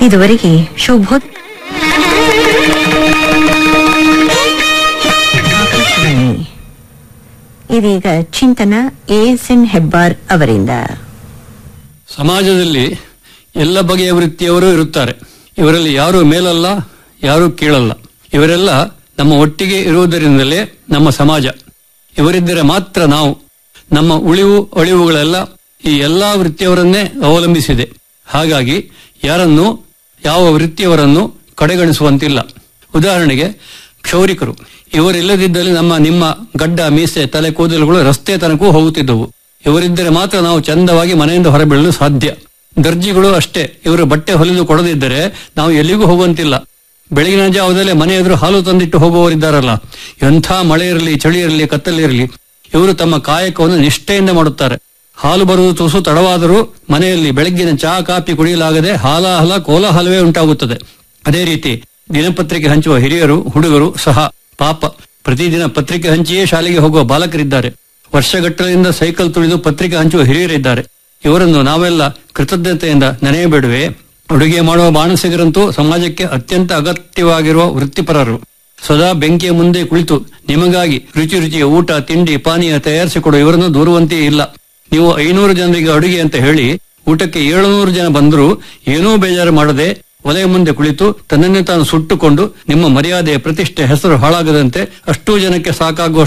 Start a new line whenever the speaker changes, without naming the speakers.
ಇದುವರೆಗೆ ಶುಭೋ ಆಕಾಶವಾಣಿ. ಇದೀಗ ಚಿಂತನ ಎಎಸ್ಎನ್ ಹೆಬ್ಬಾರ್ ಅವರಿಂದ
ಸಮಾಜದಲ್ಲಿ ಎಲ್ಲ ಬಗೆಯ ವೃತ್ತಿಯವರು ಇರುತ್ತಾರೆ ಇವರಲ್ಲಿ ಯಾರು ಮೇಲಲ್ಲ ಯಾರು ಕೀಳಲ್ಲ ಇವರೆಲ್ಲ ನಮ್ಮ ಒಟ್ಟಿಗೆ ಇರುವುದರಿಂದಲೇ ನಮ್ಮ ಸಮಾಜ ಇವರಿದ್ದರೆ ಮಾತ್ರ ನಾವು ನಮ್ಮ ಉಳಿವು ಅಳಿವುಗಳೆಲ್ಲ ಈ ಎಲ್ಲಾ ವೃತ್ತಿಯವರನ್ನೇ ಅವಲಂಬಿಸಿದೆ ಹಾಗಾಗಿ ಯಾರನ್ನು ಯಾವ ವೃತ್ತಿಯವರನ್ನು ಕಡೆಗಣಿಸುವಂತಿಲ್ಲ ಉದಾಹರಣೆಗೆ ಕ್ಷೌರಿಕರು ಇವರಿಲ್ಲದಿದ್ದಲ್ಲಿ ನಮ್ಮ ನಿಮ್ಮ ಗಡ್ಡ ಮೀಸೆ ತಲೆ ಕೂದಲುಗಳು ರಸ್ತೆ ತನಕೂ ಹೋಗುತ್ತಿದ್ದವು ಇವರಿದ್ದರೆ ಮಾತ್ರ ನಾವು ಚಂದವಾಗಿ ಮನೆಯಿಂದ ಹೊರಬೀಳಲು ಸಾಧ್ಯ ದರ್ಜಿಗಳು ಅಷ್ಟೇ ಇವರು ಬಟ್ಟೆ ಹೊಲಿದು ಕೊಡದಿದ್ದರೆ ನಾವು ಎಲ್ಲಿಗೂ ಹೋಗುವಂತಿಲ್ಲ ಬೆಳಗಿನ ಜಾವದಲ್ಲೇ ಮನೆ ಎದುರು ಹಾಲು ತಂದಿಟ್ಟು ಹೋಗುವವರಿದ್ದಾರಲ್ಲ ಎಂಥ ಮಳೆ ಇರಲಿ ಚಳಿ ಇರಲಿ ಕತ್ತಲಿರಲಿ ಇವರು ತಮ್ಮ ಕಾಯಕವನ್ನು ನಿಷ್ಠೆಯಿಂದ ಮಾಡುತ್ತಾರೆ ಹಾಲು ಬರುವುದು ತುಸು ತಡವಾದರೂ ಮನೆಯಲ್ಲಿ ಬೆಳಗ್ಗಿನ ಚಹಾ ಕಾಫಿ ಕುಡಿಯಲಾಗದೆ ಹಾಲಾಹಲ ಕೋಲಾಹಲವೇ ಉಂಟಾಗುತ್ತದೆ ಅದೇ ರೀತಿ ದಿನಪತ್ರಿಕೆ ಹಂಚುವ ಹಿರಿಯರು ಹುಡುಗರು ಸಹ ಪಾಪ ಪ್ರತಿದಿನ ಪತ್ರಿಕೆ ಹಂಚಿಯೇ ಶಾಲೆಗೆ ಹೋಗುವ ಬಾಲಕರಿದ್ದಾರೆ ವರ್ಷಗಟ್ಟಲೆಯಿಂದ ಸೈಕಲ್ ತುಳಿದು ಪತ್ರಿಕೆ ಹಂಚುವ ಹಿರಿಯರಿದ್ದಾರೆ ಇವರನ್ನು ನಾವೆಲ್ಲ ಕೃತಜ್ಞತೆಯಿಂದ ನೆನೆಯಬೇಡುವೆ ಅಡುಗೆ ಮಾಡುವ ಬಾಣಸಿಗರಂತೂ ಸಮಾಜಕ್ಕೆ ಅತ್ಯಂತ ಅಗತ್ಯವಾಗಿರುವ ವೃತ್ತಿಪರರು ಸದಾ ಬೆಂಕಿಯ ಮುಂದೆ ಕುಳಿತು ನಿಮಗಾಗಿ ರುಚಿ ರುಚಿಯ ಊಟ ತಿಂಡಿ ಪಾನೀಯ ತಯಾರಿಸಿಕೊಡುವ ಇವರನ್ನು ದೂರುವಂತೆಯೇ ಇಲ್ಲ ನೀವು ಐನೂರು ಜನರಿಗೆ ಅಡುಗೆ ಅಂತ ಹೇಳಿ ಊಟಕ್ಕೆ ಏಳುನೂರು ಜನ ಬಂದರೂ ಏನೂ ಬೇಜಾರು ಮಾಡದೆ ಒಲೆಯ ಮುಂದೆ ಕುಳಿತು ತನ್ನನ್ನೇ ತಾನು ಸುಟ್ಟುಕೊಂಡು ನಿಮ್ಮ ಮರ್ಯಾದೆ ಪ್ರತಿಷ್ಠೆ ಹೆಸರು ಹಾಳಾಗದಂತೆ ಅಷ್ಟೂ ಜನಕ್ಕೆ ಸಾಕಾಗುವಷ್ಟು